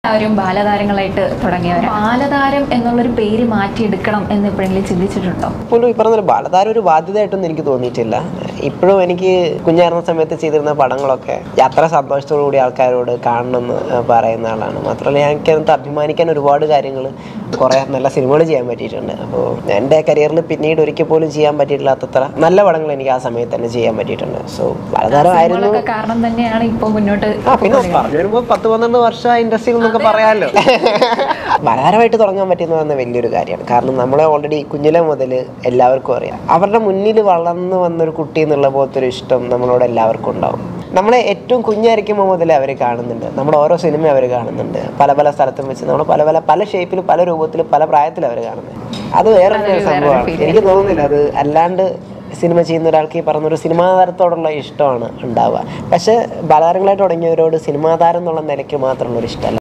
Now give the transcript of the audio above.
എല്ലാവരും ബാലതാരങ്ങളായിട്ട് തുടങ്ങിയവർ ബാലതാരം എന്നുള്ളൊരു പേര് മാറ്റിയെടുക്കണം എന്ന് എപ്പോഴെങ്കിലും ചിന്തിച്ചിട്ടുണ്ടോ പോലും ഈ പറഞ്ഞ പോലെ ബാലതാരം ഒരു ബാധ്യതയായിട്ടൊന്നും എനിക്ക് തോന്നിയിട്ടില്ല ഇപ്പോഴും എനിക്ക് കുഞ്ഞായിരുന്ന സമയത്ത് ചെയ്തിരുന്ന പടങ്ങളൊക്കെ അത്ര സന്തോഷത്തോടു കൂടി ആൾക്കാരോട് കാണണമെന്ന് പറയുന്ന ആളാണ് മാത്രമല്ല എനിക്ക് അതിനകത്ത് അഭിമാനിക്കാൻ ഒരുപാട് കാര്യങ്ങൾ കുറേ നല്ല സിനിമകൾ ചെയ്യാൻ പറ്റിയിട്ടുണ്ട് അപ്പോൾ എൻ്റെ കരിയറിൽ പിന്നീട് ഒരിക്കൽ പോലും ചെയ്യാൻ പറ്റിയിട്ടില്ലാത്തത്ര നല്ല പടങ്ങൾ എനിക്ക് ആ സമയത്ത് തന്നെ ചെയ്യാൻ പറ്റിയിട്ടുണ്ട് സോ ബാലതാരമായിരുന്നു സിനിമകളൊക്കെ കാരണം തന്നെയാണ് ഇപ്പോൾ മുന്നോട്ട് ആ പിന്നെ പറഞ്ഞു വരുമ്പോൾ പത്ത് പന്ത്രണ്ട് വർഷം ഇൻഡസ്ട്രിയിൽ എന്നൊക്കെ പറയാമല്ലോ ബലാരമായിട്ട് തുടങ്ങാൻ പറ്റുന്ന പറഞ്ഞ വലിയൊരു കാര്യമാണ് കാരണം നമ്മളെ ഓൾറെഡി കുഞ്ഞിലെ മുതൽ എല്ലാവർക്കും അറിയാം അവരുടെ മുന്നിൽ വളർന്നു വന്നൊരു കുട്ടി എന്നുള്ള പോലത്തെ ഒരു ഇഷ്ടം നമ്മളോട് എല്ലാവർക്കും ഉണ്ടാവും നമ്മളെ ഏറ്റവും കുഞ്ഞായിരിക്കുമ്പോൾ മുതൽ അവർ കാണുന്നുണ്ട് നമ്മുടെ ഓരോ സിനിമ അവർ കാണുന്നുണ്ട് പല പല സ്ഥലത്തും വെച്ച് നമ്മൾ പല പല പല ഷേപ്പിൽ പല രൂപത്തിൽ പല പ്രായത്തിൽ അവർ കാണുന്നത് അത് വേറെ ഒരു സംഭവമാണ് എനിക്ക് തോന്നുന്നില്ല അത് അല്ലാണ്ട് സിനിമ ചെയ്യുന്ന ഒരാൾക്ക് ഈ പറഞ്ഞൊരു സിനിമാ താരത്തോടുള്ള ഇഷ്ടമാണ് ഉണ്ടാവുക പക്ഷേ ബാലതാരങ്ങളായിട്ട് തുടങ്ങിയവരോട് സിനിമാ താരം എന്നുള്ള നിലയ്ക്ക് മാത്രമുള്ള ഒരു ഇഷ്ടമല്ല